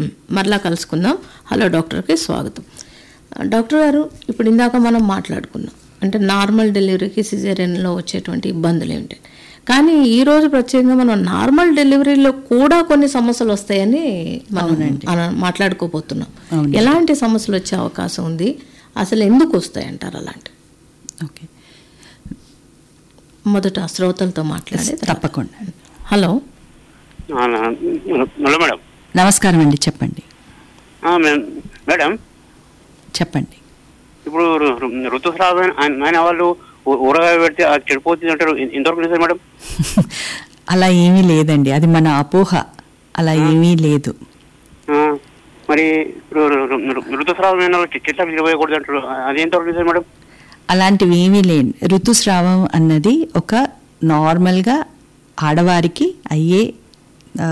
మ్, మరలా కలుసుకుందాం హలో డాక్టర్కి స్వాగతం ఆ, డాక్టర్ గారు ఇప్పుడు ఇందాక మనం మాట్లాడుకున్నాం అంటే నార్మల్ డెలివరీకి సిజేరియన్లో వచ్చేటువంటి ఇబ్బందులు ఏమిటి కానీ ఈ రోజు ప్రత్యేకంగా మనం నార్మల్ డెలివరీలో కూడా కొన్ని సమస్యలు వస్తాయని మనం మనం మాట్లాడుకోబోతున్నాం ఎలాంటి సమస్యలు వచ్చే అవకాశం ఉంది అసలు ఎందుకు వస్తాయి అంటారు అలాంటి ఓకే మొదట శ్రోతలతో మాట్లాడే తప్పకుండా హలో హలో మేడం నమస్కారం అండి చెప్పండి ఆ, మే- మేడం చెప్పండి ఇప్పుడు ఋ- ఋ- ఋతుస్రావం అన్- అయిన వాళ్ళు ఊ- ఊరగాయ పెడితే అది చెడిపోతుంది అంటారు ఎ- ఎంతవరకు నిజం మేడం అలా ఏమీ లేదండి అది మన అపోహ అలా ఏమీ లేదు ఆ, మరి ఋ- ఋ- ఋ- ఋతుస్రావం అయిన వాళ్ళు చె- చెట్ల విలువకూడదు అంటారు అది ఎంతవరకు నిజం మేడం అలాంటివి ఏమీ లేవు ఋతుస్రావం అన్నది ఒక నార్మల్గా ఆడవారికి అయ్యే ఆ,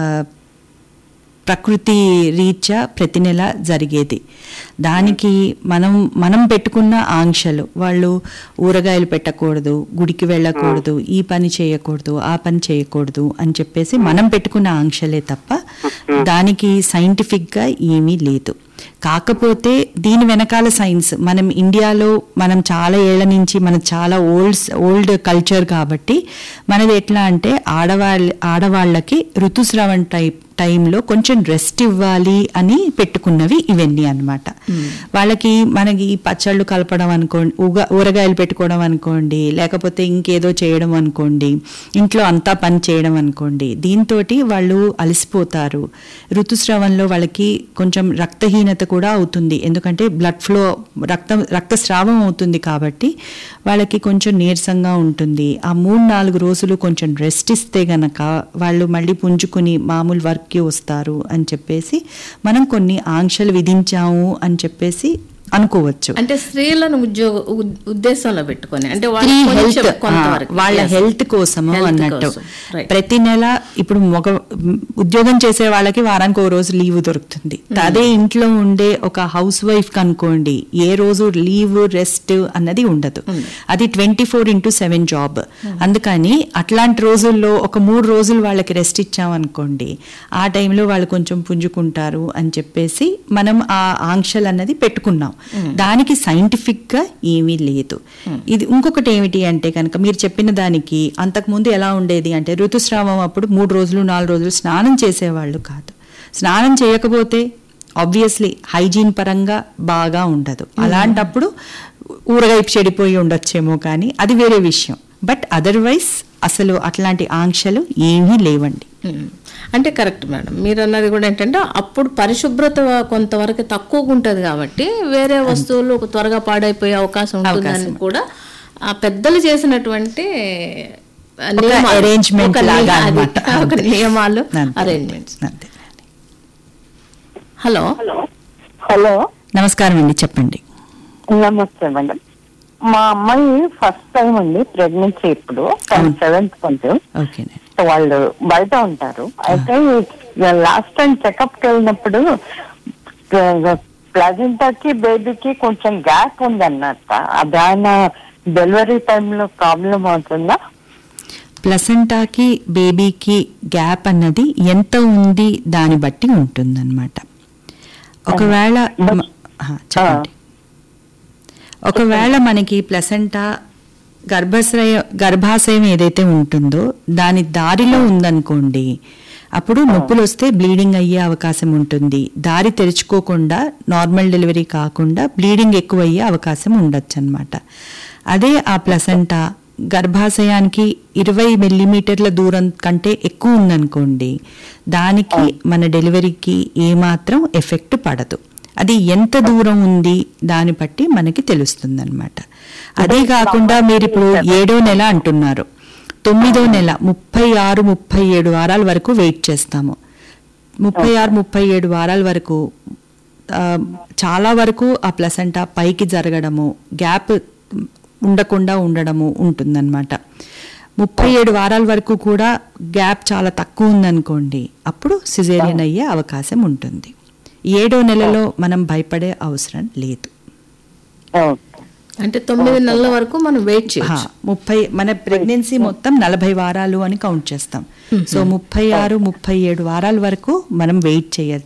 ప్రకృతి రీత్యా ప్రతి నెల జరిగేది దానికి మనం మనం పెట్టుకున్న ఆంక్షలు వాళ్ళు ఊరగాయలు పెట్టకూడదు గుడికి వెళ్ళకూడదు ఈ పని చేయకూడదు ఆ పని చేయకూడదు అని చెప్పేసి మనం పెట్టుకున్న ఆంక్షలే తప్ప దానికి సైంటిఫిక్గా ఏమీ లేదు కాకపోతే దీని వెనకాల సైన్స్ మనం ఇండియాలో మనం చాలా ఏళ్ల నుంచి మన చాలా ఓల్డ్ ఓల్డ్ కల్చర్ కాబట్టి మనది ఎట్లా అంటే ఆడవాళ్ళ ఆడవాళ్ళకి ఋతుస్రావం టైప్ టైంలో కొంచెం రెస్ట్ ఇవ్వాలి అని పెట్టుకున్నవి ఇవన్నీ అన్నమాట వాళ్ళకి మనకి ఈ పచ్చళ్ళు కలపడం అనుకోండి ఊగ ఊరగాయలు పెట్టుకోవడం అనుకోండి లేకపోతే ఇంకేదో చేయడం అనుకోండి ఇంట్లో అంతా పని చేయడం అనుకోండి దీంతో వాళ్ళు అలసిపోతారు ఋతుస్రావంలో వాళ్ళకి కొంచెం రక్తహీనత కూడా అవుతుంది ఎందుకంటే బ్లడ్ ఫ్లో రక్తం రక్తస్రావం అవుతుంది కాబట్టి వాళ్ళకి కొంచెం నీరసంగా ఉంటుంది ఆ మూడు నాలుగు రోజులు కొంచెం రెస్ట్ ఇస్తే గనక వాళ్ళు మళ్ళీ పుంజుకుని మామూలు వర్క్కి వస్తారు అని చెప్పేసి మనం కొన్ని ఆంక్షలు విధించాము అని చెప్పేసి అనుకోవచ్చు అంటే స్త్రీలను ఉద్యోగ ఉద్- ఉద్దేశంలో పెట్టుకొని అంటే వాళ్ళ స్త్రీ కొంచెం హెల్త్ కొంతవరకు వాళ్ళ Yes. హెల్త్ కోసము Health అన్నట్టు కోసం. Right. ప్రతి నెల ఇప్పుడు ఒక ఉద్యోగం చేసే వాళ్ళకి వారానికి ఒక రోజు లీవ్ దొరుకుతుంది అదే ఇంట్లో ఉండే ఒక హౌస్ వైఫ్ కనుకోండి ఏ రోజు లీవ్ రెస్ట్ అన్నది ఉండదు అది twenty four into seven job అందుకని అట్లాంటి రోజుల్లో ఒక మూడు రోజులు వాళ్ళకి రెస్ట్ ఇచ్చామనుకోండి ఆ టైంలో వాళ్ళు కొంచెం పుంజుకుంటారు అని చెప్పేసి మనం ఆ ఆంక్షలు అన్నది పెట్టుకున్నాం దానికి సైంటిఫిక్ గా ఏమీ లేదు ఇది ఇంకొకటి ఏమిటి అంటే కనుక మీరు చెప్పిన దానికి అంతకుముందు ఎలా ఉండేది అంటే ఋతుస్రావం అప్పుడు మూడు రోజులు నాలుగు రోజులు స్నానం చేసేవాళ్ళు కాదు స్నానం చేయకపోతే ఆబ్వియస్లీ హైజీన్ పరంగా బాగా ఉండదు అలాంటప్పుడు ఊరగాయ చెడిపోయి ఉండొచ్చేమో కానీ అది వేరే విషయం బట్ అదర్వైజ్ అసలు అట్లాంటి ఆంక్షలు ఏమీ లేవండి ఉమ్. అంటే కరెక్ట్ మేడం మీరు అన్నది కూడా ఏంటంటే అప్పుడు పరిశుభ్రత కొంతవరకు తక్కువగా ఉంటుంది కాబట్టి వేరే వస్తువులు త్వరగా పాడైపోయే అవకాశం ఉంటుందని కూడా ఆ పెద్దలు చేసినటువంటి ఆ, నియమాలు, arrangement ఒక లాగా నియ- అది, అన్నమాట. ఒక అంతే. నియమాలు అంతే. అరేంజ్మెంట్స్ అంతే హలో హలో నమస్కారం అండి చెప్పండి నమస్తే మేడం మా అమ్మాయి ఫస్ట్ టైం అండి ప్రెగ్నెన్సీ ఇప్పుడు సెవెంత్ కొంచెం ఓకేనండి వాళ్ళు బయట ఉంటారు అయితే లాస్ట్ టైం చెకప్ కి వెళ్ళినప్పుడు ప్లజెంటాకి బేబీకి కొంచెం గ్యాప్ ఉంది అన్నట్ట అది ఆయన డెలివరీ టైంలో ప్రాబ్లం అవుతుందా ప్లసెంటాకి బేబీకి గ్యాప్ అన్నది ఎంత ఉంది దాన్ని బట్టి ఉంటుందన్నమాట ఒకవేళ మ- ఆ, చెప్పండి ఒకవేళ మనకి ప్లసెంటా గర్భాశయ గర్భాశయం ఏదైతే ఉంటుందో దాని దారిలో ఉందనుకోండి అప్పుడు నొప్పులు వస్తే బ్లీడింగ్ అయ్యే అవకాశం ఉంటుంది దారి తెరుచుకోకుండా నార్మల్ డెలివరీ కాకుండా బ్లీడింగ్ ఎక్కువ అయ్యే అవకాశం ఉండొచ్చు అనమాట అదే ఆ ప్లసెంటా గర్భాశయానికి ఇరవై మిల్లీమీటర్ల దూరం కంటే ఎక్కువ ఉందనుకోండి దానికి మన డెలివరీకి ఏమాత్రం ఎఫెక్ట్ పడదు అది ఎంత దూరం ఉంది దాన్ని బట్టి మనకి తెలుస్తుంది అనమాట అదే కాకుండా మీరు ఇప్పుడు ఏడో నెల అంటున్నారు తొమ్మిదో నెల ముప్పై ఆరు ముప్పై ఏడు వారాల వరకు వెయిట్ చేస్తాము ముప్పై ఆరు ముప్పై ఏడు వారాల వరకు ఆ, చాలా వరకు ఆ ప్లసంటా పైకి జరగడము గ్యాప్ ఉండకుండా ఉండడము ఉంటుందన్నమాట ముప్పై ఏడు వారాల వరకు కూడా గ్యాప్ చాలా తక్కువ ఉందనుకోండి అప్పుడు సిజేరియన్ అయ్యే అవకాశం ఉంటుంది ఏడో నెలలో మనం భయపడే అవసరం లేదు ఓకే అంటే తొమ్మిది నెలల వరకు మనం వెయిట్ హా, చేయొచ్చు ముప్పై మన ప్రెగ్నెన్సీ మొత్తం నలభై వారాలు అని కౌంట్ చేస్తాం సో ముప్పై ఆరు ముప్పై ఏడు వారాల వరకు మనం వెయిట్ చేయ